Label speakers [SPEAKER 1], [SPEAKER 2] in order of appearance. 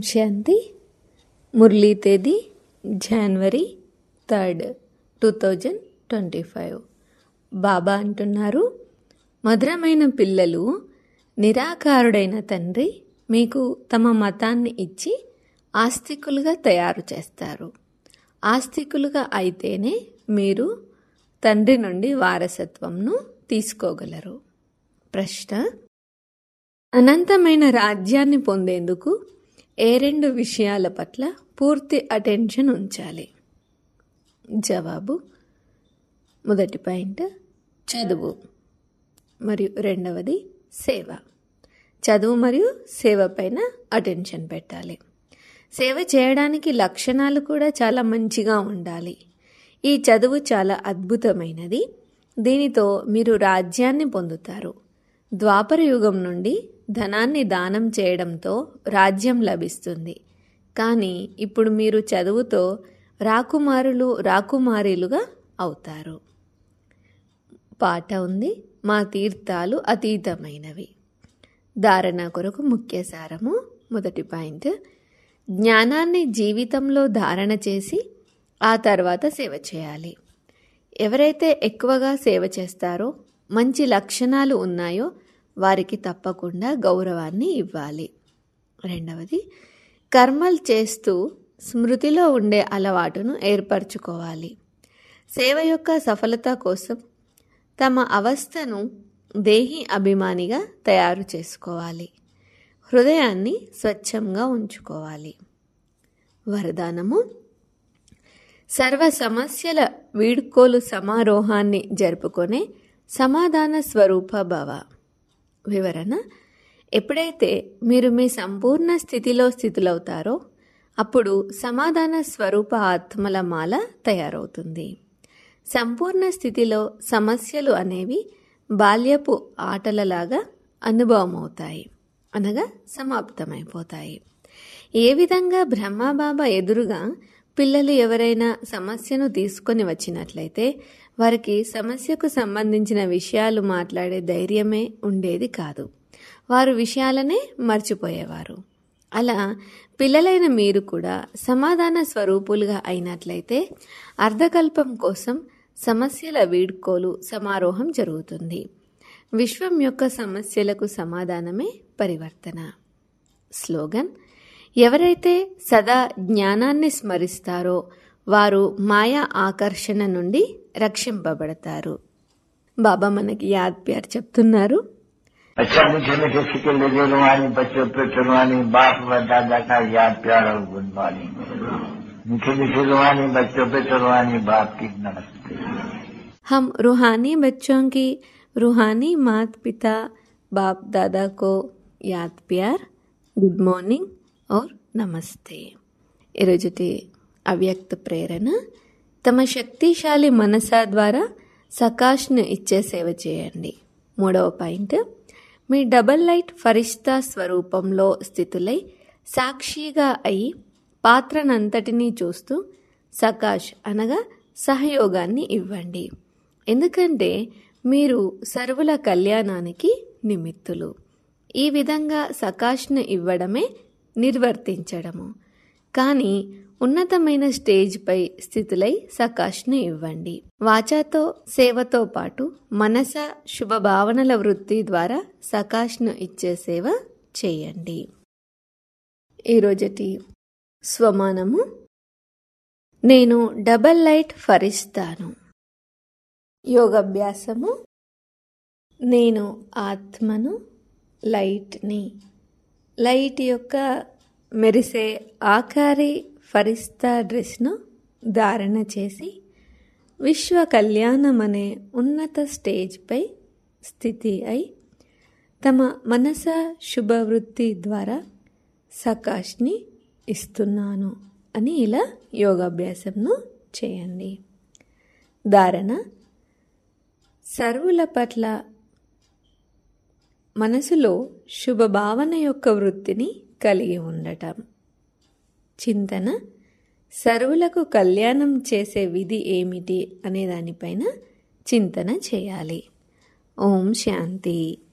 [SPEAKER 1] శాంతి మురళీ తేదీ జనవరి third two thousand twenty five Baba అంటున్నారు మధురమైన పిల్లలు నిరాకారుడైన తండ్రి మీకు తమ మతాన్ని ఇచ్చి ఆస్తికులుగా తయారు చేస్తారు ఆస్తికులుగా అయితేనే మీరు తండ్రి నుండి వారసత్వంను తీసుకోగలరు ప్రశ్న అనంతమైన రాజ్యాన్ని పొందేందుకు ఏ రెండు విషయాల పట్ల పూర్తి అటెన్షన్ ఉంచాలి జవాబు మొదటి పాయింట్ చదువు మరియు రెండవది సేవ చదువు మరియు సేవ పైన అటెన్షన్ పెట్టాలి సేవ చేయడానికి లక్షణాలు కూడా చాలా మంచిగా ఉండాలి ఈ చదువు చాలా అద్భుతమైనది దీనితో మీరు రాజ్యాన్ని పొందుతారు ద్వాపర యుగం నుండి ధనాన్ని దానం చేయడంతో రాజ్యం లభిస్తుంది కానీ ఇప్పుడు మీరు చదువుతో రాకుమారులు రాకుమారీలుగా అవుతారు పాట ఉంది మా తీర్థాలు అతీతమైనవి ధారణ కొరకు ముఖ్య సారము మొదటి పాయింట్ జ్ఞానాన్ని జీవితంలో ధారణ చేసి ఆ తర్వాత సేవ చేయాలి ఎవరైతే ఎక్కువగా సేవ చేస్తారో మంచి లక్షణాలు ఉన్నాయో వారికి తప్పకుండా గౌరవాన్ని ఇవ్వాలి రెండవది కర్మలు చేస్తూ స్మృతిలో ఉండే అలవాటును ఏర్పరచుకోవాలి సేవ యొక్క సఫలత కోసం తమ అవస్థను దేహి అభిమానిగా తయారు చేసుకోవాలి హృదయాన్ని స్వచ్ఛంగా ఉంచుకోవాలి వరదానము సర్వ సమస్యల వీడ్కోలు సమారోహాన్ని జరుపుకొనే సమాధాన స్వరూప భవ వివరణ ఎప్పుడైతే మీరు మీ సంపూర్ణ స్థితిలో స్థితులవుతారో అప్పుడు సమాధాన స్వరూప ఆత్మల మాల తయారవుతుంది సంపూర్ణ స్థితిలో సమస్యలు అనేవి బాల్యపు ఆటలలాగా అనుభవం అవుతాయి అనగా సమాప్తమైపోతాయి ఏ విధంగా బ్రహ్మబాబా ఎదురుగా పిల్లలు ఎవరైనా సమస్యను తీసుకొని వచ్చినట్లయితే వారికి సమస్యకు సంబంధించిన విషయాలు మాట్లాడే ధైర్యమే ఉండేది కాదు వారు విషయాలనే మర్చిపోయేవారు అలా పిల్లలైన మీరు కూడా సమాధాన స్వరూపులుగా అయినట్లయితే అర్ధకల్పం కోసం సమస్యల వీడ్కోలు సమారోహం జరుగుతుంది విశ్వం యొక్క సమస్యలకు సమాధానమే పరివర్తన స్లోగన్ ఎవరైతే సదా జ్ఞానాన్ని స్మరిస్తారో వారు మాయా ఆకర్షణ నుండి రక్షింపబడతారు బాబా మనకి యాద్ ప్యార్ చెప్తున్నారు
[SPEAKER 2] अच्छा मीठे मीठे सिक्के लगे रुहानी बच्चों पे चुनवानी बाप व दादा का याद प्यार और गुणवानी मीठे मीठे रुहानी बच्चों पे चुनवानी बाप की नमस्ते
[SPEAKER 1] हम रूहानी बच्चों की रूहानी मात पिता बाप दादा को याद प्यार గుడ్ మార్నింగ్ और నమస్తే ఈరోజుటి అవ్యక్త ప్రేరణ తమ శక్తిశాలి మనస ద్వారా సకాష్ను ఇచ్చే సేవ చేయండి మూడవ పాయింట్ మీ డబల్ లైట్ ఫరిష్తా స్వరూపంలో స్థితులై సాక్షిగా అయి పాత్రనంతటినీ చూస్తూ సకాష్ అనగా సహయోగాన్ని ఇవ్వండి ఎందుకంటే మీరు సర్వుల కళ్యాణానికి నిమిత్తులు ఈ విధంగా సకాష్ను ఇవ్వడమే నిర్వర్తించడము కానీ ఉన్నతమైన స్టేజ్పై స్థితులై సకాష్ను ఇవ్వండి వాచాతో సేవతో పాటు మనస శుభభావనల వృత్తి ద్వారా సకాష్ను ఇచ్చే సేవ చేయండి ఈరోజటి స్వమానము నేను డబల్ లైట్ ఫరిస్తాను యోగాభ్యాసము నేను ఆత్మను లైట్ని లైట్ యొక్క మెరిసే ఆకారి ఫరిస్తా డ్రెస్ను ధారణ చేసి విశ్వ కళ్యాణం అనే ఉన్నత స్టేజ్పై స్థితి అయి తమ మనస శుభవృత్తి ద్వారా సకాష్ని ఇస్తున్నాను అని ఇలా యోగాభ్యాసంను చేయండి ధారణ సర్వుల పట్ల మనసులో శుభభావన యొక్క వృత్తిని కలిగి ఉండటం చింతన సర్వులకు కళ్యాణం చేసే విధి ఏమిటి అనే దానిపైన చింతన చేయాలి ఓం శాంతి